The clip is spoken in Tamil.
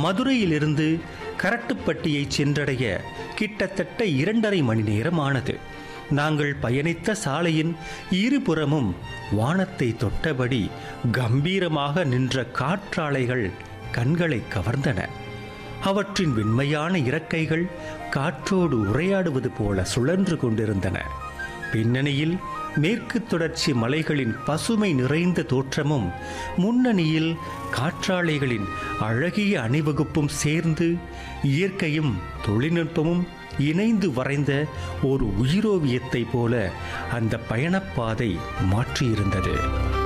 மதுரையிலிருந்து கரட்டுப்பட்டியை சென்றடைய கிட்டத்தட்ட இரண்டரை மணி நேரம் ஆனது நாங்கள் பயணித்த சாலையின் இருபுறமும் வானத்தை தொட்டபடி கம்பீரமாக நின்ற காற்றாலைகள் கண்களை கவர்ந்தன அவற்றின் வெண்மையான இறக்கைகள் காற்றோடு உரையாடுவது போல சுழன்று கொண்டிருந்தன பின்னணியில் மேற்கு தொடர்ச்சி மலைகளின் பசுமை நிறைந்த தோற்றமும் முன்னணியில் காற்றாலைகளின் அழகிய அணிவகுப்பும் சேர்ந்து இயற்கையும் தொழில்நுட்பமும் இணைந்து வரைந்த ஒரு உயிரோவியத்தைப் போல அந்த பயணப்பாதை மாற்றியிருந்தது